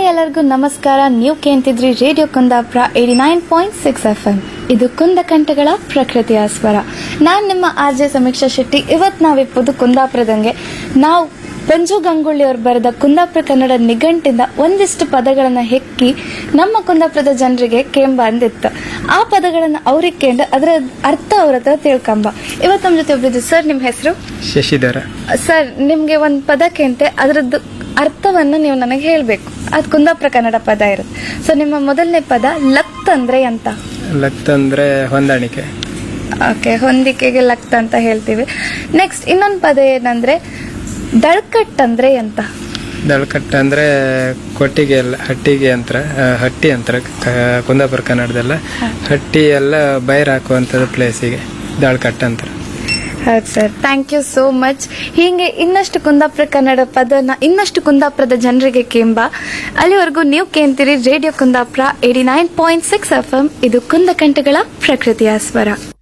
ಎಲ್ಲರಿಗೂ ನಮಸ್ಕಾರ ನೀವು ಕೇಂತಿದ್ರಿ radio Kundapura eighty nine point six F M ಇದು ಕುಂದಕಂಠಗಳ ಪ್ರಕೃತಿಯ ಸ್ವರ ನಾನು ನಿಮ್ಮ ಆರ್ ಜೆ ಸಮೀಕ್ಷಾ ಶೆಟ್ಟಿ ಇವತ್ತು ನಾವಿಪ್ಪದು ಕುಂದಾಪುರದಂಗೆ ನಾವು ಪಂಜು ಗಂಗೊಳ್ಳಿ ಅವರು ಬರೆದ ಕುಂದಾಪುರ ಕನ್ನಡ ನಿಘಂಟಿಂದ ಒಂದಿಷ್ಟು ಪದಗಳನ್ನು ಹೆಕ್ಕಿ ನಮ್ಮ ಕುಂದಾಪುರದ ಜನರಿಗೆ ಕೇಂಬ ಅಂದಿತ್ತು ಆ ಪದಗಳನ್ನು ಅವ್ರಿಗೆ ಕೇಂದ್ರ ಅದರ ಅರ್ಥ ಅವ್ರ ಹತ್ರ ತಿಳ್ಕೊಂಬ ಇವತ್ತು ನಮ್ಮ ಜೊತೆ ಒಬ್ಬರಿದ್ದು ಸರ್ ನಿಮ್ಮ ಹೆಸರು ಶಶಿಧರ ಸರ್ ನಿಮ್ಗೆ ಒಂದು ಪದ ಕೇಂತೆ ಅದರದ್ದು ಅರ್ಥವನ್ನು ನೀವು ನನಗೆ ಹೇಳಬೇಕು ಅದು ಕುಂದಾಪುರ ಕನ್ನಡ ಪದ ಇರುತ್ತೆ ಸೊ ನಿಮ್ಮ ಮೊದಲನೇ ಪದ ಲಕ್ತ್ ಅಂದ್ರೆ ಅಂತ ಲಕ್ತ್ ಅಂದ್ರೆ ಹೊಂದಾಣಿಕೆ ಓಕೆ ಹೊಂದಿಕೆಗೆ ಲಕ್ತ್ ಅಂತ ಹೇಳ್ತೀವಿ ನೆಕ್ಸ್ಟ್ ಇನ್ನೊಂದು ಪದ ಏನಂದ್ರೆ ದಳ್ಕಟ್ ಅಂದ್ರೆ ಅಂತ ದಳಕಟ್ಟ ಅಂದ್ರೆ ಕೊಟ್ಟಿಗೆ ಎಲ್ಲ ಹಟ್ಟಿಗೆ ಅಂತರ ಆ, ಹಟ್ಟಿ ಅಂತರ ಕ- ಕುಂದಾಪುರ ಕನ್ನಡದಲ್ಲ ಹಟ್ಟಿ ಎಲ್ಲ ಬೈರ್ ಹಾಕುವಂಥದ್ದು ಪ್ಲೇಸಿಗೆ ದಳಕಟ್ಟ ಅಂತಾರೆ ಹೌದು sir thank you so much ಹೀಗೆ ಇನ್ನಷ್ಟು ಕುಂದಾಪುರ ಕನ್ನಡ ಪದನ ಇನ್ನಷ್ಟು ಕುಂದಾಪುರದ ಜನರಿಗೆ ಕೇಂಬ ಅಲ್ಲಿವರೆಗೂ ನೀವು ಕೇಂತೀರಿ radio Kundapura eighty nine point six F M ಇದು ಕುಂದಕಂಠಗಳ ಪ್ರಕೃತಿಯ ಸ್ವರ